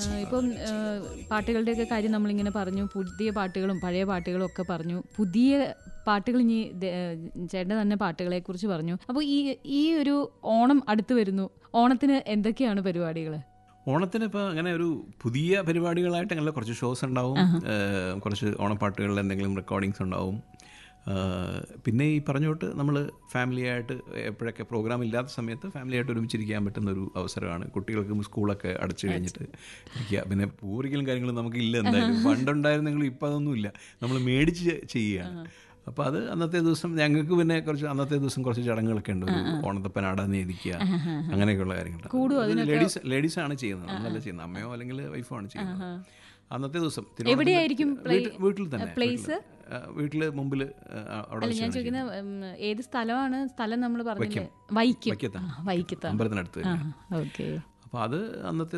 ആ, ഇപ്പം ആ, പാട്ടുകളുടെയൊക്കെ കാര്യം നമ്മളിങ്ങനെ പറഞ്ഞു പുതിയ പാട്ടുകളും പഴയ പാട്ടുകളും ഒക്കെ പറഞ്ഞു പുതിയ പാട്ടുകൾ ഇനി ദേ- ചേട്ടൻ്റെ തന്നെ പാട്ടുകളെ കുറിച്ച് പറഞ്ഞു അപ്പോൾ ഈ ഈ ഒരു ഓണം അടുത്ത് വരുന്നു ഓണത്തിന് എന്തൊക്കെയാണ് പരിപാടികൾ ഓണത്തിന് ഇപ്പോൾ അങ്ങനെ ഒരു പുതിയ പരിപാടികളായിട്ട് അങ്ങനെ കുറച്ച് ഷോസ് ഉണ്ടാവും ഏഹ് കുറച്ച് ഓണപ്പാട്ടുകളുടെ എന്തെങ്കിലും റെക്കോർഡിങ്സ് ഉണ്ടാവും ഏഹ് പിന്നെ ഈ പറഞ്ഞോട്ട് നമ്മൾ ഫാമിലിയായിട്ട് എപ്പോഴൊക്കെ പ്രോഗ്രാം ഇല്ലാത്ത സമയത്ത് ഫാമിലിയായിട്ട് ഒരുമിച്ചിരിക്കാൻ പറ്റുന്ന ഒരു അവസരമാണ് കുട്ടികൾക്ക് സ്കൂളൊക്കെ അടച്ചു കഴിഞ്ഞിട്ട് ഇരിക്കുക പിന്നെ പൂരിക്കലും കാര്യങ്ങളും നമുക്ക് ഇല്ല എന്തായാലും പണ്ടുണ്ടായിരുന്നെങ്കിലും ഇപ്പം അതൊന്നും ഇല്ല നമ്മൾ മേടിച്ച് ചെയ്യുകയാണ് അപ്പോൾ അത് അന്നത്തെ ദിവസം ഞങ്ങൾക്ക് പിന്നെ കുറച്ച് അന്നത്തെ ദിവസം കുറച്ച് ചടങ്ങുകളൊക്കെ ഉണ്ട് ഒരു ഓണത്തപ്പൻ അടന്ന് ഇരിക്കുക അങ്ങനെയൊക്കെയുള്ള കാര്യങ്ങൾ ലേഡീസ് ലേഡീസ് ആണ് ചെയ്യുന്നത് നമ്മളല്ല ചെയ്യുന്നത് അമ്മയോ അല്ലെങ്കിൽ വൈഫോ ആണ് ചെയ്യുന്നത് അന്നത്തെ ദിവസം തിരുവോണത്തിന് എവിടെയായിരിക്കും വീട്ടിൽ- വീട്ടിൽ തന്നെ place? വീട്ടില്. ആ, വീട്ടില് മുമ്പിൽ അവിടെ അല്ല ഞാൻ വെച്ചാണ് ചോദിക്കുന്ന ഉം, ഏത് സ്ഥലമാണ് സ്ഥലം നമ്മൾ പറഞ്ഞില്ലേ വൈക്കം വൈക്കത്താണ്. ആ, വൈക്കത്താണ് അമ്പലത്തിനടുത്ത് ഓക്കെ അപ്പോൾ അത് അന്നത്തെ